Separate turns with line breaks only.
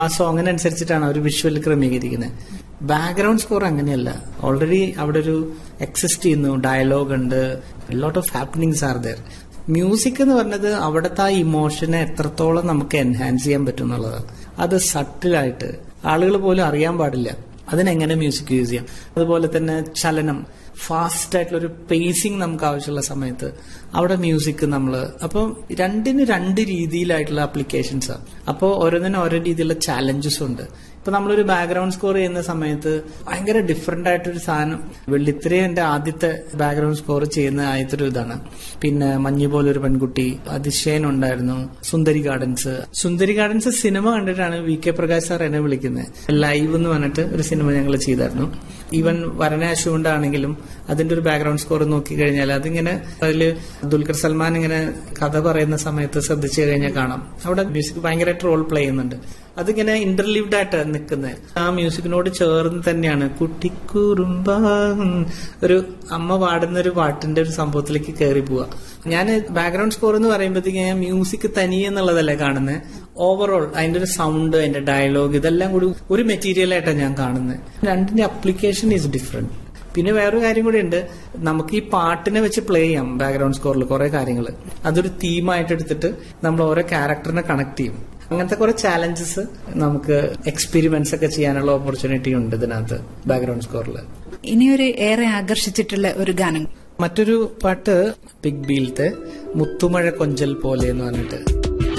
ആ സോങ്ങിനനുസരിച്ചിട്ടാണ് അവർ വിഷ്വൽ ക്രമീകരിക്കുന്നത് ബാക്ക്ഗ്രൗണ്ട് സ്കോർ അങ്ങനെയല്ല ഓൾറെഡി അവിടെ ഒരു എക്സിസ്റ്റ് ചെയ്യുന്നു ഡയലോഗ് ഉണ്ട് lot of happenings are there music എന്ന് പറഞ്ഞത് അവിടുത്തെ ആ ഇമോഷനെ എത്രത്തോളം നമുക്ക് എൻഹാൻസ് ചെയ്യാൻ പറ്റും എന്നുള്ളതാണ് അത് സട്ടിലായിട്ട് ആളുകൾ പോലും അറിയാൻ പാടില്ല അതിനെങ്ങനെ മ്യൂസിക് യൂസ് ചെയ്യാം അതുപോലെ തന്നെ ചലനം ഫാസ്റ്റ് ആയിട്ടുള്ള ഒരു പേസിങ് നമുക്ക് ആവശ്യമുള്ള സമയത്ത് അവിടെ മ്യൂസിക് നമ്മൾ അപ്പോൾ രണ്ടിന് രണ്ട് രീതിയിലായിട്ടുള്ള അപ്ലിക്കേഷൻസാണ് അപ്പോൾ ഓരോന്നിനും ഓരോ രീതിയിലുള്ള ചാലഞ്ചസ് ഉണ്ട് ഇപ്പൊ നമ്മളൊരു ബാക്ക്ഗ്രൗണ്ട് സ്കോർ ചെയ്യുന്ന സമയത്ത് ഭയങ്കര ഡിഫറെന്റ് ആയിട്ടൊരു സാധനം വെള്ളിത്തിരി എന്റെ ആദ്യത്തെ ബാക്ക്ഗ്രൗണ്ട് സ്കോർ ചെയ്യുന്ന ആദ്യത്തെ ഒരു ഇതാണ് പിന്നെ മഞ്ഞു പോലൊരു പെൺകുട്ടി അതിശയൻ ഉണ്ടായിരുന്നു സുന്ദരി ഗാർഡൻസ് സുന്ദരി ഗാർഡൻസ് സിനിമ കണ്ടിട്ടാണ് വി കെ പ്രകാശ് സാർ എന്നെ വിളിക്കുന്നത് ലൈവ് എന്ന് പറഞ്ഞിട്ട് ഒരു സിനിമ ഞങ്ങൾ ചെയ്തായിരുന്നു ഈവൻ വരണാശുകൊണ്ടാണെങ്കിലും അതിന്റെ ഒരു ബാക്ക്ഗ്രൗണ്ട് സ്കോർ നോക്കി കഴിഞ്ഞാൽ അതിങ്ങനെ അതിൽ ദുൽഖർ സൽമാൻ ഇങ്ങനെ കഥ പറയുന്ന സമയത്ത് ശ്രദ്ധിച്ചു കഴിഞ്ഞാൽ കാണാം അവിടെ മ്യൂസിക് ഭയങ്കരമായിട്ട് റോൾ പ്ലേ ചെയ്യുന്നുണ്ട് അതിങ്ങനെ ഇന്റർലീവ്ഡ് ആയിട്ട് നിൽക്കുന്നത് ആ മ്യൂസിക്കിനോട് ചേർന്ന് തന്നെയാണ് കുട്ടിക്കുറുമ്പ ഒരു അമ്മ പാടുന്ന ഒരു പാട്ടിന്റെ ഒരു സംഭവത്തിലേക്ക് കയറി പോവാ ഞാൻ ബാക്ക്ഗ്രൗണ്ട് സ്കോർ എന്ന് പറയുമ്പോഴത്തേക്ക് ഞാൻ മ്യൂസിക് തനിയെ എന്നുള്ളതല്ലേ കാണുന്നത് ഓവറോൾ അതിന്റെ ഒരു സൗണ്ട് അതിന്റെ ഡയലോഗ് ഇതെല്ലാം കൂടി ഒരു മെറ്റീരിയൽ ആയിട്ടാണ് ഞാൻ കാണുന്നത് രണ്ടിന്റെ അപ്ലിക്കേഷൻ ഈസ് ഡിഫറെന്റ് പിന്നെ വേറൊരു കാര്യം കൂടി ഉണ്ട് നമുക്ക് ഈ പാട്ടിനെ വെച്ച് പ്ലേ ചെയ്യാം ബാക്ക്ഗ്രൗണ്ട് സ്കോറിൽ കുറെ കാര്യങ്ങൾ അതൊരു തീമായിട്ട് എടുത്തിട്ട് നമ്മൾ ഓരോ ക്യാരക്ടറിനെ കണക്ട് ചെയ്യും അങ്ങനത്തെ കുറെ ചാലഞ്ചസ് നമുക്ക് എക്സ്പെരിമെന്റ്സ് ഒക്കെ ചെയ്യാനുള്ള ഓപ്പർച്യൂണിറ്റി ഉണ്ട് ഇതിനകത്ത് ബാക്ക്ഗ്രൗണ്ട് സ്കോറിൽ
ഇനിയൊരു ഏറെ ആകർഷിച്ചിട്ടുള്ള ഒരു ഗാനം
മറ്റൊരു പാട്ട് ബിഗ് ബീലത്തെ മുത്തുമഴ കൊഞ്ചൽ പോലെ എന്ന് പറഞ്ഞിട്ട്